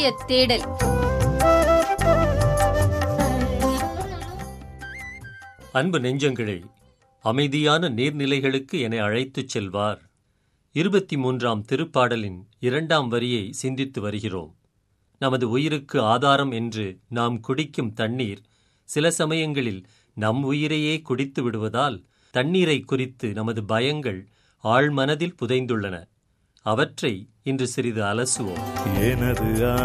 தேடல் அன்பு நெஞ்சங்களே அமைதியான நீர்நிலைகளுக்கு என்னை அழைத்துச் செல்வார் இருபத்தி மூன்றாம் திருப்பாடலின் இரண்டாம் வரியை சிந்தித்து வருகிறோம் நமது உயிருக்கு ஆதாரம் என்று நாம் குடிக்கும் தண்ணீர் சில சமயங்களில் நம் உயிரையே குடித்து விடுவதால் தண்ணீரை குறித்து நமது பயங்கள் ஆழ்மனதில் புதைந்துள்ளன அவற்றை இன்று சிறிது அலசுவோம் எனது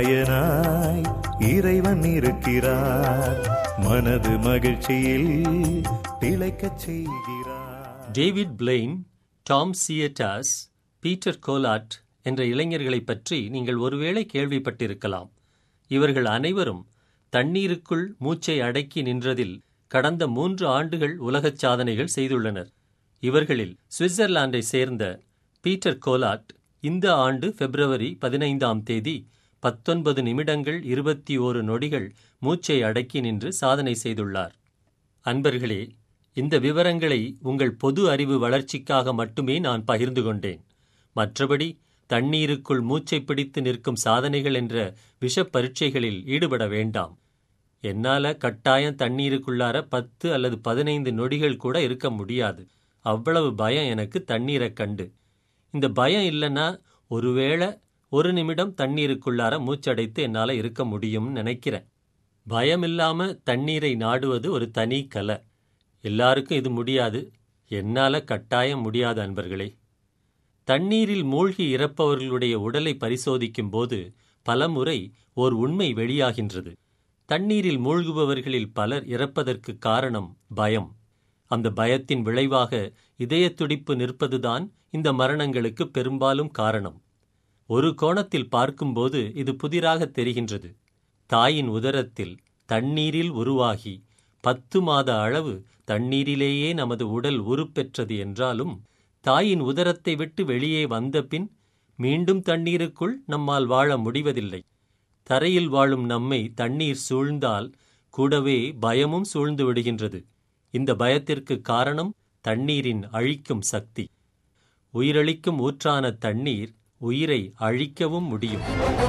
ஆயனாய் இறைவன் இருக்கிறார் மனது மகிழ்ச்சியில் திளைக்கச் செய்கிறார் டேவிட் பிளெயின் டாம் சியட்டாஸ் பீட்டர் கோலாட் என்ற இளைஞர்களைப் பற்றி நீங்கள் ஒருவேளை கேள்விப்பட்டிருக்கலாம் இவர்கள் அனைவரும் தண்ணீருக்குள் மூச்சை அடக்கி நின்றதில் கடந்த மூன்று ஆண்டுகள் உலகச் சாதனைகள் செய்துள்ளனர் இவர்களில் சுவிட்சர்லாந்தை சேர்ந்த பீட்டர் கோலாட் இந்த ஆண்டு பிப்ரவரி பதினைந்தாம் தேதி பத்தொன்பது நிமிடங்கள் இருபத்தி ஓரு நொடிகள் மூச்சை அடக்கி நின்று சாதனை செய்துள்ளார் அன்பர்களே இந்த விவரங்களை உங்கள் பொது அறிவு வளர்ச்சிக்காக மட்டுமே நான் பகிர்ந்து கொண்டேன் மற்றபடி தண்ணீருக்குள் மூச்சை பிடித்து நிற்கும் சாதனைகள் என்ற விஷப் பரீட்சைகளில் ஈடுபட வேண்டாம் என்னால கட்டாயம் தண்ணீருக்குள்ளார பத்து அல்லது பதினைந்து நொடிகள் கூட இருக்க முடியாது அவ்வளவு பயம் எனக்கு தண்ணீரைக் கண்டு இந்த பயம் இல்லைன்னா ஒருவேளை ஒரு நிமிடம் தண்ணீருக்குள்ளார மூச்சடைத்து என்னால் இருக்க முடியும்னு நினைக்கிறேன் பயம் இல்லாம தண்ணீரை நாடுவது ஒரு தனி கலை எல்லாருக்கும் இது முடியாது என்னால கட்டாயம் முடியாது அன்பர்களே தண்ணீரில் மூழ்கி இறப்பவர்களுடைய உடலை பரிசோதிக்கும் போது பலமுறை ஓர் உண்மை வெளியாகின்றது தண்ணீரில் மூழ்குபவர்களில் பலர் இறப்பதற்கு காரணம் பயம் அந்த பயத்தின் விளைவாக இதயத் துடிப்பு நிற்பதுதான் இந்த மரணங்களுக்கு பெரும்பாலும் காரணம் ஒரு கோணத்தில் பார்க்கும்போது இது புதிராக தெரிகின்றது தாயின் உதரத்தில் தண்ணீரில் உருவாகி பத்து மாத அளவு தண்ணீரிலேயே நமது உடல் உருப்பெற்றது என்றாலும் தாயின் உதரத்தை விட்டு வெளியே வந்த பின் மீண்டும் தண்ணீருக்குள் நம்மால் வாழ முடிவதில்லை தரையில் வாழும் நம்மை தண்ணீர் சூழ்ந்தால் கூடவே பயமும் சூழ்ந்து விடுகின்றது இந்த பயத்திற்கு காரணம் தண்ணீரின் அழிக்கும் சக்தி உயிரளிக்கும் ஊற்றான தண்ணீர் உயிரை அழிக்கவும் முடியும்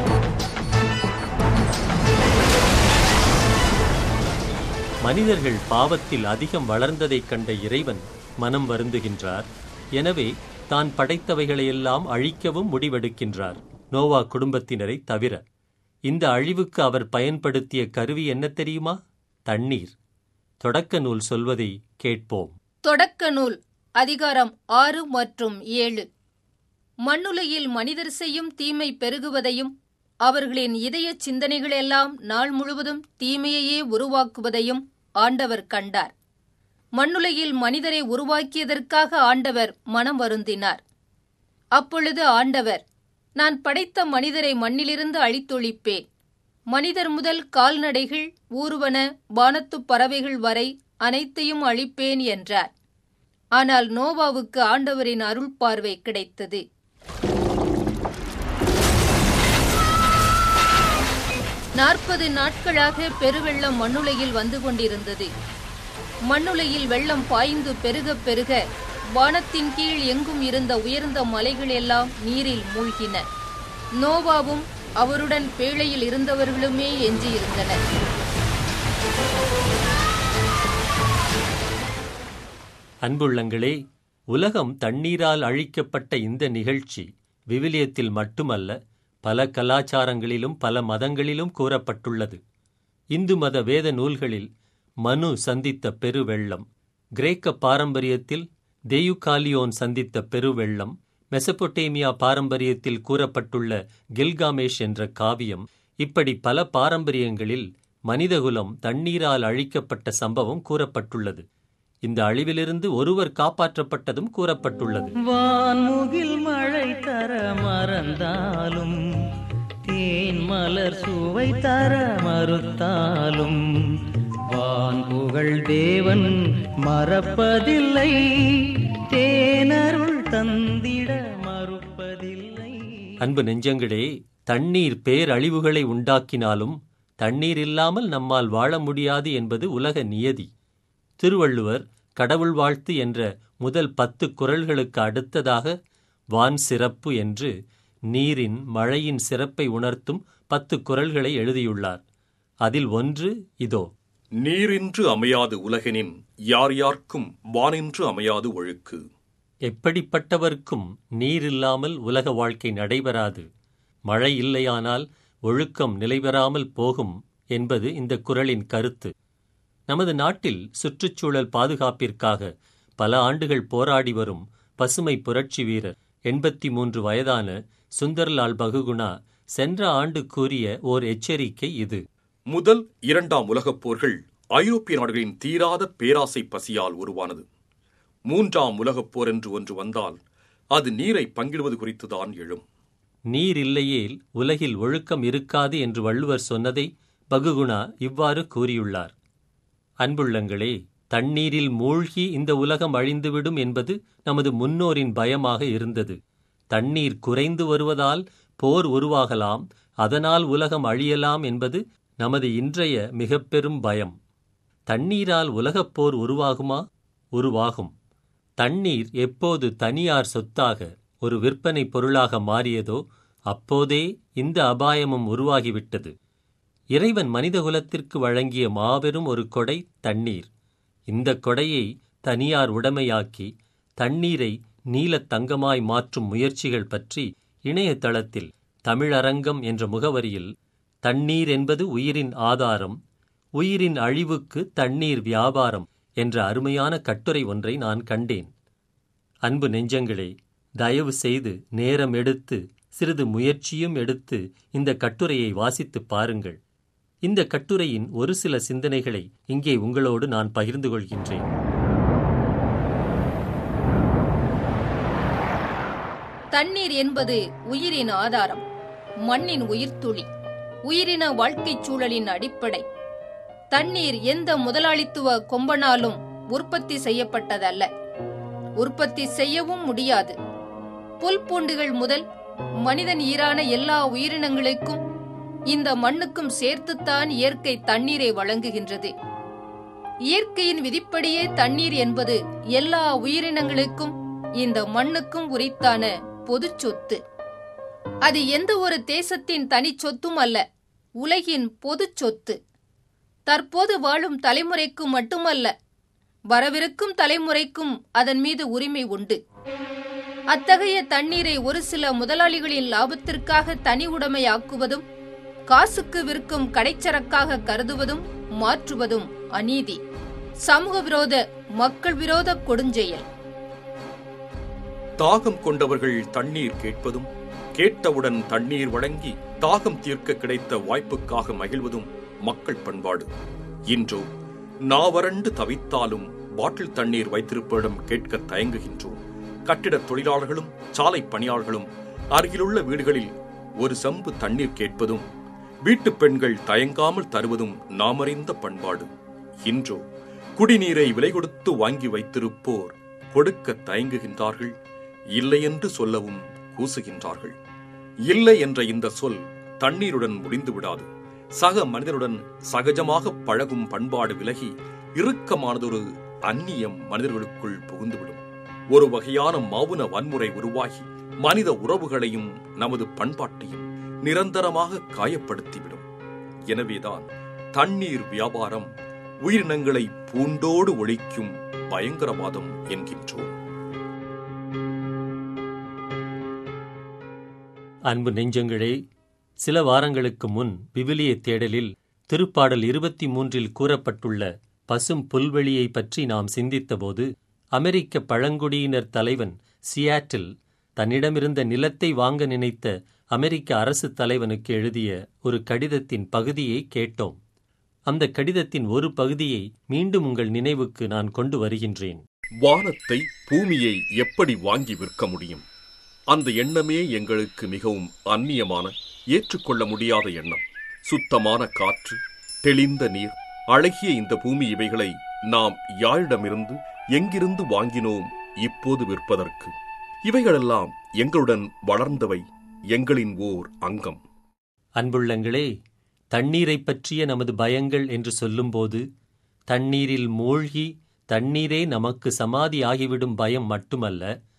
மனிதர்கள் பாவத்தில் அதிகம் வளர்ந்ததைக் கண்ட இறைவன் மனம் வருந்துகின்றார் எனவே தான் படைத்தவைகளையெல்லாம் அழிக்கவும் முடிவெடுக்கின்றார் நோவா குடும்பத்தினரை தவிர இந்த அழிவுக்கு அவர் பயன்படுத்திய கருவி என்ன தெரியுமா தண்ணீர் தொடக்க நூல் சொல்வதை கேட்போம் தொடக்க நூல் அதிகாரம் ஆறு மற்றும் ஏழு மண்ணுலையில் மனிதர் செய்யும் தீமை பெருகுவதையும் அவர்களின் இதய சிந்தனைகளெல்லாம் நாள் முழுவதும் தீமையையே உருவாக்குவதையும் ஆண்டவர் கண்டார் மண்ணுலையில் மனிதரை உருவாக்கியதற்காக ஆண்டவர் மனம் வருந்தினார் அப்பொழுது ஆண்டவர் நான் படைத்த மனிதரை மண்ணிலிருந்து அழித்தொழிப்பேன் மனிதர் முதல் கால்நடைகள் ஊர்வன வானத்துப் பறவைகள் வரை அனைத்தையும் அழிப்பேன் என்றார் ஆனால் நோவாவுக்கு ஆண்டவரின் அருள் பார்வை கிடைத்தது நாற்பது நாட்களாக பெருவெள்ளம் மண்ணுலையில் வந்து கொண்டிருந்தது மண்ணுலையில் வெள்ளம் பாய்ந்து பெருக பெருக வானத்தின் கீழ் எங்கும் இருந்த உயர்ந்த மலைகள் எல்லாம் நீரில் மூழ்கின நோவாவும் அவருடன் பேழையில் இருந்தவர்களுமே எஞ்சியிருந்தனர் அன்புள்ளங்களே உலகம் தண்ணீரால் அழிக்கப்பட்ட இந்த நிகழ்ச்சி விவிலியத்தில் மட்டுமல்ல பல கலாச்சாரங்களிலும் பல மதங்களிலும் கூறப்பட்டுள்ளது இந்து மத வேத நூல்களில் மனு சந்தித்த பெருவெள்ளம் கிரேக்க பாரம்பரியத்தில் தேயுகாலியோன் சந்தித்த பெருவெள்ளம் மெசபொட்டேமியா பாரம்பரியத்தில் கூறப்பட்டுள்ள கில்காமேஷ் என்ற காவியம் இப்படி பல பாரம்பரியங்களில் மனிதகுலம் தண்ணீரால் அழிக்கப்பட்ட சம்பவம் கூறப்பட்டுள்ளது இந்த அழிவிலிருந்து ஒருவர் காப்பாற்றப்பட்டதும் கூறப்பட்டுள்ளது வான்முகில் மழை தர மறந்தாலும் தேன் மலர் சுவை தர மறுத்தாலும் வான் புகழ் தேவன் மறப்பதில்லை தேனருள் தந்திட மறுப்பதில்லை அன்பு நெஞ்சங்களே தண்ணீர் பேரழிவுகளை உண்டாக்கினாலும் தண்ணீர் இல்லாமல் நம்மால் வாழ முடியாது என்பது உலக நியதி திருவள்ளுவர் கடவுள் வாழ்த்து என்ற முதல் பத்து குறள்களுக்கு அடுத்ததாக வான் சிறப்பு என்று நீரின் மழையின் சிறப்பை உணர்த்தும் பத்து குரல்களை எழுதியுள்ளார் அதில் ஒன்று இதோ நீரின்று அமையாது உலகெனின் யார் யார்க்கும் வானின்று அமையாது ஒழுக்கு எப்படிப்பட்டவர்க்கும் நீர் இல்லாமல் உலக வாழ்க்கை நடைபெறாது மழை இல்லையானால் ஒழுக்கம் நிலைபெறாமல் போகும் என்பது இந்த குரலின் கருத்து நமது நாட்டில் சுற்றுச்சூழல் பாதுகாப்பிற்காக பல ஆண்டுகள் போராடி வரும் பசுமை புரட்சி வீரர் எண்பத்தி மூன்று வயதான சுந்தர்லால் பகுகுணா சென்ற ஆண்டு கூறிய ஓர் எச்சரிக்கை இது முதல் இரண்டாம் உலகப் போர்கள் ஐரோப்பிய நாடுகளின் தீராத பேராசை பசியால் உருவானது மூன்றாம் உலகப் போர் என்று ஒன்று வந்தால் அது நீரை பங்கிடுவது குறித்துதான் எழும் நீர் இல்லையேல் உலகில் ஒழுக்கம் இருக்காது என்று வள்ளுவர் சொன்னதை பகுகுணா இவ்வாறு கூறியுள்ளார் அன்புள்ளங்களே தண்ணீரில் மூழ்கி இந்த உலகம் அழிந்துவிடும் என்பது நமது முன்னோரின் பயமாக இருந்தது தண்ணீர் குறைந்து வருவதால் போர் உருவாகலாம் அதனால் உலகம் அழியலாம் என்பது நமது இன்றைய மிகப் பெரும் பயம் தண்ணீரால் உலகப் போர் உருவாகுமா உருவாகும் தண்ணீர் எப்போது தனியார் சொத்தாக ஒரு விற்பனை பொருளாக மாறியதோ அப்போதே இந்த அபாயமும் உருவாகிவிட்டது இறைவன் மனிதகுலத்திற்கு வழங்கிய மாபெரும் ஒரு கொடை தண்ணீர் இந்த கொடையை தனியார் உடைமையாக்கி தண்ணீரை நீலத் தங்கமாய் மாற்றும் முயற்சிகள் பற்றி இணையதளத்தில் தமிழரங்கம் என்ற முகவரியில் தண்ணீர் என்பது உயிரின் ஆதாரம் உயிரின் அழிவுக்கு தண்ணீர் வியாபாரம் என்ற அருமையான கட்டுரை ஒன்றை நான் கண்டேன் அன்பு நெஞ்சங்களே தயவு செய்து நேரம் எடுத்து சிறிது முயற்சியும் எடுத்து இந்த கட்டுரையை வாசித்துப் பாருங்கள் இந்த கட்டுரையின் ஒரு சில சிந்தனைகளை இங்கே உங்களோடு நான் பகிர்ந்து கொள்கின்றேன் தண்ணீர் என்பது உயிரின் ஆதாரம் மண்ணின் உயிர்த்துளி உயிரின வாழ்க்கைச் சூழலின் அடிப்படை தண்ணீர் எந்த முதலாளித்துவ கொம்பனாலும் உற்பத்தி செய்யப்பட்டதல்ல உற்பத்தி செய்யவும் முடியாது புல் பூண்டுகள் முதல் மனிதன் ஈரான எல்லா உயிரினங்களுக்கும் இந்த மண்ணுக்கும் சேர்த்துத்தான் இயற்கை தண்ணீரை வழங்குகின்றது இயற்கையின் விதிப்படியே தண்ணீர் என்பது எல்லா உயிரினங்களுக்கும் இந்த மண்ணுக்கும் உரித்தான பொதுச் சொத்து அது எந்த ஒரு தேசத்தின் தனிச் சொத்தும் அல்ல உலகின் பொதுச் சொத்து தற்போது வாழும் தலைமுறைக்கு மட்டுமல்ல வரவிருக்கும் தலைமுறைக்கும் அதன் மீது உரிமை உண்டு அத்தகைய தண்ணீரை ஒரு சில முதலாளிகளின் லாபத்திற்காக தனி உடைமையாக்குவதும் காசுக்கு விற்கும் கடைச்சரக்காக கருதுவதும் மாற்றுவதும் அநீதி சமூக விரோத மக்கள் விரோத கொடுஞ்செயல் தாகம் கொண்டவர்கள் தண்ணீர் கேட்பதும் கேட்டவுடன் தண்ணீர் வழங்கி தாகம் தீர்க்க கிடைத்த வாய்ப்புக்காக மகிழ்வதும் மக்கள் பண்பாடு இன்றோ நாவறண்டு தவித்தாலும் பாட்டில் தண்ணீர் வைத்திருப்பவரிடம் கேட்க தயங்குகின்றோம் கட்டிடத் தொழிலாளர்களும் சாலை பணியாளர்களும் அருகிலுள்ள வீடுகளில் ஒரு சம்பு தண்ணீர் கேட்பதும் வீட்டுப் பெண்கள் தயங்காமல் தருவதும் நாமறிந்த பண்பாடு இன்றோ குடிநீரை விலை கொடுத்து வாங்கி வைத்திருப்போர் கொடுக்க தயங்குகின்றார்கள் இல்லையென்று சொல்லவும் கூசுகின்றார்கள் இல்லை என்ற இந்த சொல் தண்ணீருடன் முடிந்து விடாது சக மனிதருடன் சகஜமாக பழகும் பண்பாடு விலகி இறுக்கமானதொரு அந்நியம் மனிதர்களுக்குள் புகுந்துவிடும் ஒரு வகையான மௌன வன்முறை உருவாகி மனித உறவுகளையும் நமது பண்பாட்டையும் நிரந்தரமாக காயப்படுத்திவிடும் எனவேதான் தண்ணீர் வியாபாரம் உயிரினங்களை பூண்டோடு ஒழிக்கும் பயங்கரவாதம் என்கின்றோம் அன்பு நெஞ்சங்களே சில வாரங்களுக்கு முன் விவிலிய தேடலில் திருப்பாடல் இருபத்தி மூன்றில் கூறப்பட்டுள்ள பசும் புல்வெளியை பற்றி நாம் சிந்தித்தபோது அமெரிக்க பழங்குடியினர் தலைவன் சியாட்டில் தன்னிடமிருந்த நிலத்தை வாங்க நினைத்த அமெரிக்க அரசு தலைவனுக்கு எழுதிய ஒரு கடிதத்தின் பகுதியை கேட்டோம் அந்த கடிதத்தின் ஒரு பகுதியை மீண்டும் உங்கள் நினைவுக்கு நான் கொண்டு வருகின்றேன் வானத்தை பூமியை எப்படி வாங்கி விற்க முடியும் அந்த எண்ணமே எங்களுக்கு மிகவும் அந்நியமான ஏற்றுக்கொள்ள முடியாத எண்ணம் சுத்தமான காற்று தெளிந்த நீர் அழகிய இந்த பூமி இவைகளை நாம் யாரிடமிருந்து எங்கிருந்து வாங்கினோம் இப்போது விற்பதற்கு இவைகளெல்லாம் எங்களுடன் வளர்ந்தவை எங்களின் ஓர் அங்கம் அன்புள்ளங்களே தண்ணீரைப் பற்றிய நமது பயங்கள் என்று சொல்லும்போது தண்ணீரில் மூழ்கி தண்ணீரே நமக்கு சமாதி ஆகிவிடும் பயம் மட்டுமல்ல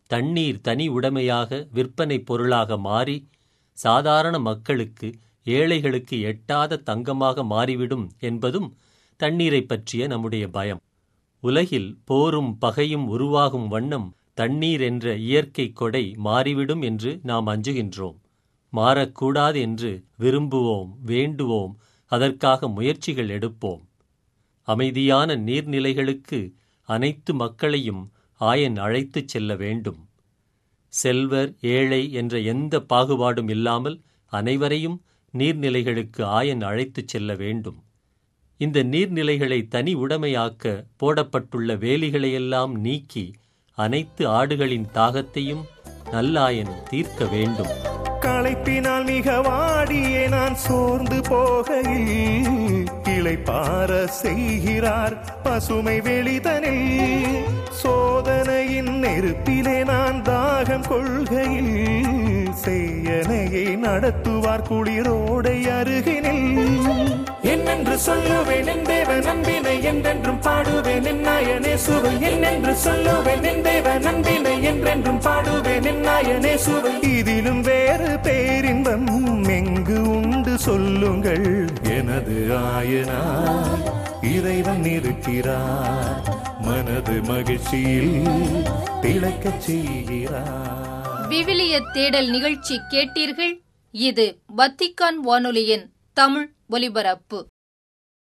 தண்ணீர் தனி உடைமையாக விற்பனை பொருளாக மாறி சாதாரண மக்களுக்கு ஏழைகளுக்கு எட்டாத தங்கமாக மாறிவிடும் என்பதும் தண்ணீரைப் பற்றிய நம்முடைய பயம் உலகில் போரும் பகையும் உருவாகும் வண்ணம் தண்ணீர் என்ற இயற்கை கொடை மாறிவிடும் என்று நாம் அஞ்சுகின்றோம் மாறக்கூடாது என்று விரும்புவோம் வேண்டுவோம் அதற்காக முயற்சிகள் எடுப்போம் அமைதியான நீர்நிலைகளுக்கு அனைத்து மக்களையும் ஆயன் அழைத்துச் செல்ல வேண்டும் செல்வர் ஏழை என்ற எந்த பாகுபாடும் இல்லாமல் அனைவரையும் நீர்நிலைகளுக்கு ஆயன் அழைத்துச் செல்ல வேண்டும் இந்த நீர்நிலைகளை தனி உடைமையாக்க போடப்பட்டுள்ள வேலிகளையெல்லாம் நீக்கி அனைத்து ஆடுகளின் தாகத்தையும் நல்லாயன் தீர்க்க வேண்டும் களைப்பினால் மிக வாடியே நான் சோர்ந்து போகையில் கிளை பார செய்கிறார் பசுமை வெளிதனில் சோதனையின் நெருப்பிலே நான் தாகம் கொள்கையில் செய்யனையை நடத்துவார் குளிரோடை அருகினில் என்னென்று சொல்லுவேன் என் தேவன் அன்பினை என்றென்றும் பாடுவேன் என் நாயனே சுவை என்னென்று சொல்லுவேன் என் தேவன் அன்பினை என்றென்றும் பாடுவேன் என் நாயனே சுவை இதிலும் வேறு பேரின்பம் எங்கு உண்டு சொல்லுங்கள் எனது ஆயனா இறைவன் இருக்கிறார் மனது மகிழ்ச்சியில் திளைக்கச் செய்கிறார் விவிலிய தேடல் நிகழ்ச்சி கேட்டீர்கள் இது வத்திக்கான் வானொலியின் தமிழ் ஒலிபரப்பு